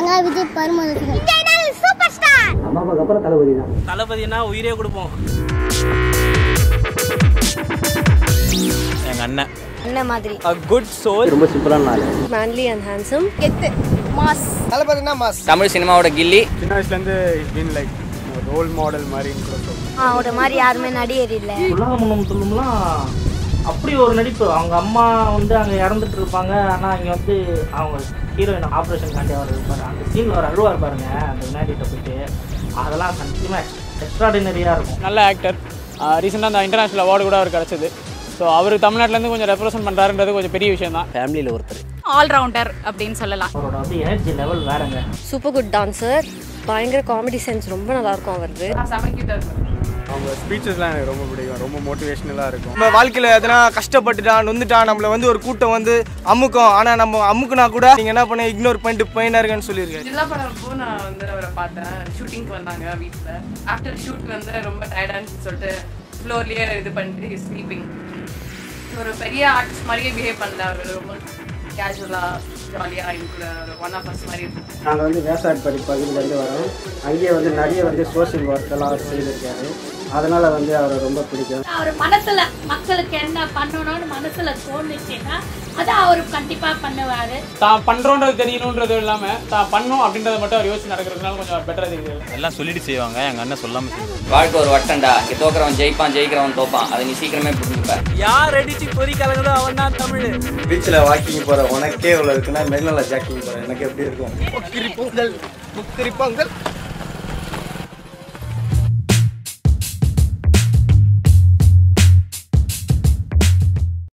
பாருங்க Vijay பருமத super star அம்மா அப்பாவுக்கு அப்புறம் தளபதி தான் தளபதினா உயிரே கொடுப்போம் எங்க அண்ணன் என்ன மாதிரி a குட் சோல் ரொம்ப சிம்பிளான ஆள் மேன்லி அண்ட் ஹேண்ட்ஸம் கெத்து மாஸ் தமிழ் சினிமாவோட கில்லி சின்ன வயசுலேருந்து பீன் லைக் ரோல் மாடல் மாதிரின்னு கூட சொல்லலாம் அவரோட மாதிரி யாருமே நடிகர் இல்ல உலக முன்னும் சொல்லும்லாம் அப்படி ஒரு நடிப்பு அவங்க அம்மா வந்து அங்கே இறந்துட்டு இருப்பாங்க ஆனால் இங்கே வந்து அவங்க ஹீரோயின் ஆப்ரேஷன் காண்டி அவர் இருப்பார் அந்த சீனில் அவர் அழுவார் பாருங்க அந்த வினாடிட்ட போயிட்டு அதெல்லாம் சத்தியமாக எக்ஸ்ட்ராடினரியாக இருக்கும் நல்ல ஆக்டர் ரீசெண்டாக அந்த இன்டர்நேஷ்னல் அவார்டு கூட அவர் கிடச்சிது ஸோ அவர் தமிழ்நாட்டிலேருந்து கொஞ்சம் ரெப்ரசென்ட் பண்ணுறாருன்றது கொஞ்சம் பெரிய விஷயம் தான் ஃபேமிலியில் ஒருத்தர் ஆல்ரவுண்டர் அப்படின்னு சொல்லலாம் அவரோட வந்து எனர்ஜி லெவல் வேறங்க சூப்பர் குட் டான்சர் பயங்கர காமெடி சென்ஸ் ரொம்ப நல்லா இருக்கும் அவரது அவங்க ஸ்பீச்சஸ்லாம் எனக்கு ரொம்ப பிடிக்கும் ரொம்ப மோட்டிவேஷ்னலாக இருக்கும் நம்ம வாழ்க்கையில் எதனா கஷ்டப்பட்டுட்டான் நொந்துட்டான் நம்மளை வந்து ஒரு கூட்டம் வந்து அமுக்கும் ஆனால் நம்ம அமுக்குனா கூட நீங்கள் என்ன பண்ண இக்னோர் பண்ணிட்டு போயினா இருக்கேன்னு சொல்லியிருக்காரு ஜில்லா படம் அப்போ நான் வந்து அவரை பார்த்தேன் ஷூட்டிங்க்கு வந்தாங்க வீட்டில் ஆஃப்டர் ஷூட் வந்து ரொம்ப டயர்டான்னு சொல்லிட்டு ஃப்ளோர்லேயே இது பண்ணிட்டு ஸ்லீப்பிங் ஒரு பெரிய ஆர்டிஸ்ட் மாதிரியே பிஹேவ் பண்ணல அவர் ரொம்ப கேஷுவலாக ஜாலியாக எங்க கூட ஒரு ஒன் ஆஃப் அஸ் மாதிரி இருக்கும் நாங்கள் வந்து வேசாட்படி பகுதியிலேருந்து வரோம் அங்கேயே வந்து நிறைய வந்து சோஷியல் ஒர்க் எல்லாம் அவர் செய்திருக்காரு அதனால் வந்து அவரை ரொம்ப பிடிக்கும் அவர் மனசுல மக்களுக்கு என்ன பண்ணணும்னு மனசுல தோணுச்சுன்னா அதை அவர் கண்டிப்பா பண்ணுவாரு தான் பண்ணுறோன்றது தெரியணுன்றது இல்லாமல் தான் பண்ணோம் அப்படின்றத மட்டும் அவர் யோசிச்சு நடக்கிறதுனால கொஞ்சம் பெட்டராக தெரியுது எல்லாம் சொல்லிட்டு செய்வாங்க எங்க அண்ணன் சொல்லாம செய்வாங்க வாழ்க்கை ஒரு வட்டம்டா இங்கே தோக்குறவன் ஜெயிப்பான் ஜெயிக்கிறவன் தோப்பான் அதை நீ சீக்கிரமே புரிஞ்சுப்ப யார் அடிச்சு பொறி கலங்குதோ அவன் தான் தமிழ் பீச்சில் வாக்கிங் போகிற உனக்கே இவ்வளோ இருக்குன்னா மெரினால ஜாக்கிங் போகிறேன் எனக்கு எப்படி இருக்கும் முக்கிரி பொங்கல் முக்கிரி பொங்கல்